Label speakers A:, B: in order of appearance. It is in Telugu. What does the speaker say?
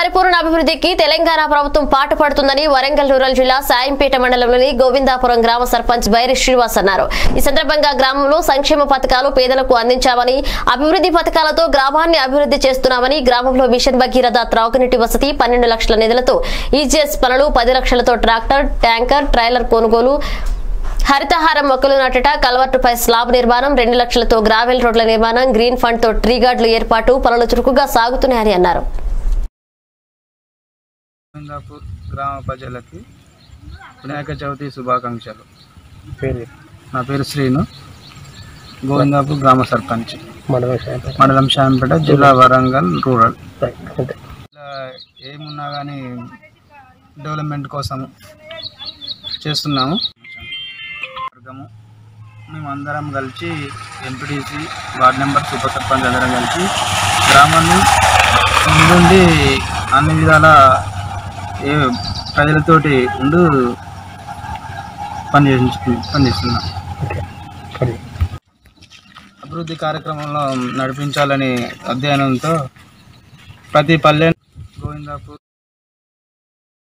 A: పరిపూర్ణ అభివృద్ధికి తెలంగాణ ప్రభుత్వం పాటుపడుతుందని వరంగల్ రూరల్ జిల్లా సాయంపేట మండలంలోని గోవిందాపురం గ్రామ సర్పంచ్ బైరి శ్రీనివాస్ అన్నారు ఈ సందర్భంగా గ్రామంలో సంక్షేమ పథకాలు పేదలకు అందించామని అభివృద్ధి పథకాలతో గ్రామాన్ని అభివృద్ధి చేస్తున్నామని గ్రామంలో మిషన్ భగీరథ త్రాగునీటి వసతి పన్నెండు లక్షల నిధులతో ఈజీఎస్ పనులు పది లక్షలతో ట్రాక్టర్ ట్యాంకర్ ట్రైలర్ కొనుగోలు హరితహారం మొక్కలు నాటట కల్వర్టుపై స్లాబ్ నిర్మాణం రెండు లక్షలతో గ్రావెల్ రోడ్ల నిర్మాణం గ్రీన్ ఫండ్ తో ట్రీ గార్డులు ఏర్పాటు పనులు చురుకుగా సాగుతున్నాయని అన్నారు
B: గోవిందాపూర్ గ్రామ ప్రజలకి వినాయక చవితి శుభాకాంక్షలు
C: పేరు
B: నా పేరు శ్రీను గోవిందాపూర్ గ్రామ సర్పంచ్
C: మండలం శాంతి
B: మండలం శాంపేట జిల్లా వరంగల్ రూరల్
C: అంతే
B: ఇలా ఏమున్నా కానీ డెవలప్మెంట్ కోసం చేస్తున్నాము వర్గము మేమందరం కలిసి MPTC ward number super sarpanch అందరం కలిసి గ్రామాన్ని ముందుండి అన్ని విధాల ఏ ప్రజలతోటి ఉండు పనిచేసి పనిచేస్తున్నాం
C: ఓకే సరే
B: అభివృద్ధి కార్యక్రమంలో నడిపించాలని అధ్యయనంతో ప్రతి పల్లె గోవిందాపూర్